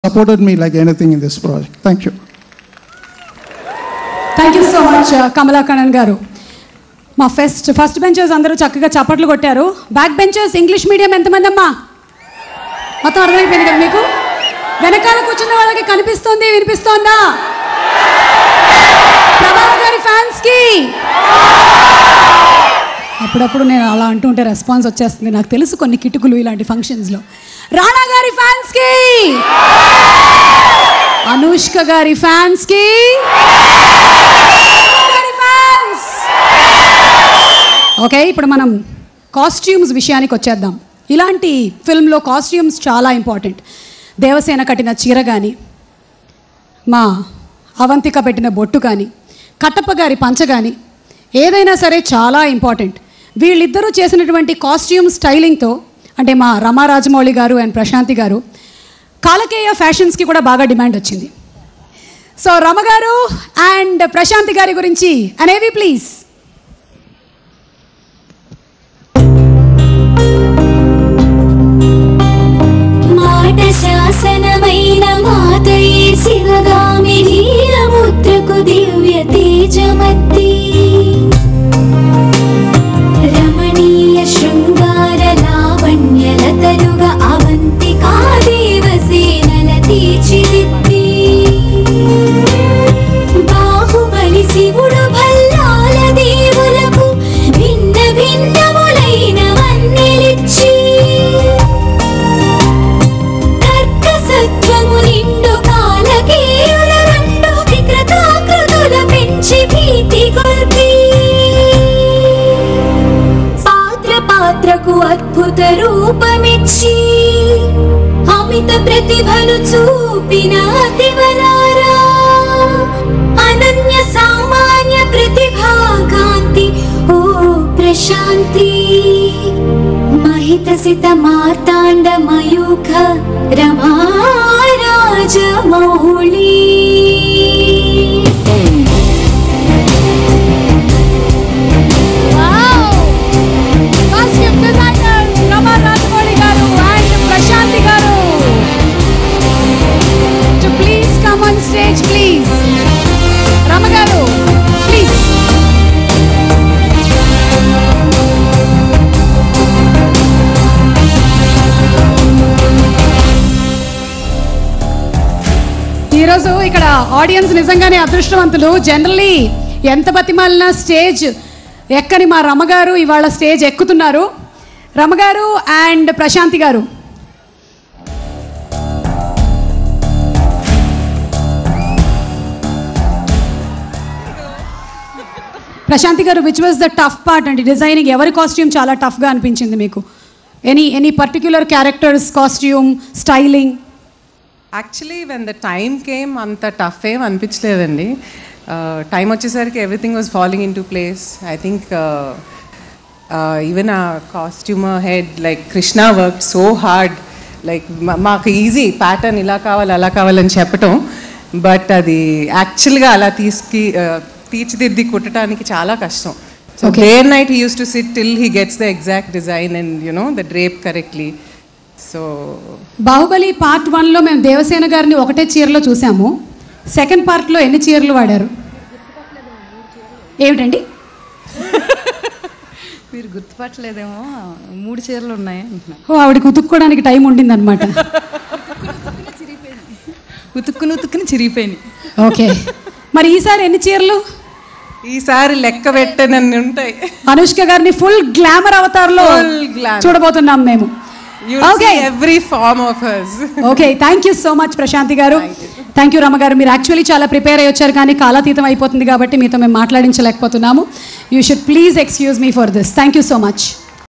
supported me like anything in this project. Thank you. Thank you so much Kamalakannan garu మా first first benchers అందరూ చక్కగా చప్పట్లు కొట్టారు back benchers English medium ఎంతమంది అమ్మా మొత్తం అర్థమైపోయింది కదా మీకు వెనకాల కూర్చున్న వాళ్ళకి కనిపిస్తోంది వినిపిస్తోందా ప్రభాస్ గారి ఫ్యాన్స్ కి అప్పుడప్పుడు నేను అలా అంటుంటే రెస్పాన్స్ వచ్చేస్తుంది నాకు తెలుసు కొన్ని కిటుకులు ఇలాంటి ఫంక్షన్స్లో రాణా గారి ఫ్యాన్స్ కి అనుష్క గారి ఫ్యాన్స్ కి గారి ఫ్యాన్స్ ఓకే ఇప్పుడు మనం కాస్ట్యూమ్స్ విషయానికి వచ్చేద్దాం ఇలాంటి ఫిల్మ్లో కాస్ట్యూమ్స్ చాలా ఇంపార్టెంట్ దేవసేన కట్టిన చీర కానీ మా అవంతిక పెట్టిన బొట్టు కానీ కట్టప్ప గారి పంచ కానీ ఏదైనా సరే చాలా ఇంపార్టెంట్ వీళ్ళిద్దరూ చేసినటువంటి కాస్ట్యూమ్ స్టైలింగ్తో అంటే మా రమా రాజమౌళి గారు అండ్ ప్రశాంతి గారు కాలకేయ ఫ్యాషన్స్కి కూడా బాగా డిమాండ్ వచ్చింది సో రమ గారు అండ్ ప్రశాంతి గారి గురించి అనేవి ప్లీజ్ మాట శాసనమైన మాతయే శివగామి నీలముద్రకు దివ్య తేజమత్తి రమణీయ శృంగార లావణ్యలతలుగా అవంతికా దేవసేనల తీర్చిదిద్ది బాహుబలి శివుడు భల్లాల దేవులకు భిన్న భిన్నములైన వన్నెలిచ్చి తర్క సత్వము నిండు కాలకేయుల రెండు వికృతాకృతుల పెంచి భీతి కొల్పి పాత్ర పాత్రకు అద్భుత రూపమిచ్చి అమిత ప్రతిభను చూపిన అతివరారా అనన్య సామాన్య ప్రతిభా కాంతి ఓ ప్రశాంతి महितसित मार्ताण्ड मयूख Rama Rajamouli costume designer Rama Rajamouli garu and Prashanti garu to please come on stage please Rama garu please ఈరోజు ఇక్కడ ఆడియన్స్ నిజంగానే అదృష్టవంతులు జనరలీ ఎంత బతిమాలినా స్టేజ్ ఎక్కని మా రమగారు ఇవాళ స్టేజ్ ఎక్కుతున్నారు రమగారు and Prashanti garu Prashanti garu which was the tough part అండి డిజైనింగ్ ఎవరి కాస్ట్యూమ్ చాలా టఫ్గా అనిపించింది మీకు any any particular characters costume styling actually when the time came అంత టఫ్ ఏం అనిపించలేదండి టైం వచ్చేసరికి everything was following in to place I think even ah costumer head like Krishna work so hard like మాకు easy pattern ఇలా కావాలి అలా కావాలని చెప్పటం బట్ అది యాక్చువల్గా అలా తీసుకి uh, తీర్చిదిద్ది కుట్టడానికి చాలా కష్టం so Okay. Day and night he use to sit till he gets the exact design and you know the drape correctly so Baahubali part వన్లో మేము దేవసేన గారిని ఒకటే చీరలో చూసాము సెకండ్ పార్ట్లో ఎన్ని చీరలు వాడారు ఏమిటండి మీరు గుర్తుపట్టలేదేమో మూడు చీరలు ఉన్నాయి అంటున్నా ఓ ఆవిడకి ఉతుక్కోవడానికి టైం ఉండిందనమాట ఉతుక్కుని ఉతుక్కుని చిరిగిపోయినాయి ఓకే మరి ఈసారి ఎన్ని చీరలు ఈసారి లెక్క పెట్టనన్ని ఉంటాయి అనుష్క గారిని ఫుల్ గ్లామర్ అవతార్లో Full glamour. చూడబోతున్నాం మేము okay every form of hers okay thank you so much Prashanti garu thank you Rama గారు మీరు యాక్చువల్లీ చాలా ప్రిపేర్ అయ్యి వచ్చారు కానీ కాలాతీతం అయిపోతుంది కాబట్టి మీతో మేము మాట్లాడించలేకపోతున్నాము you should please excuse me for this thank you so much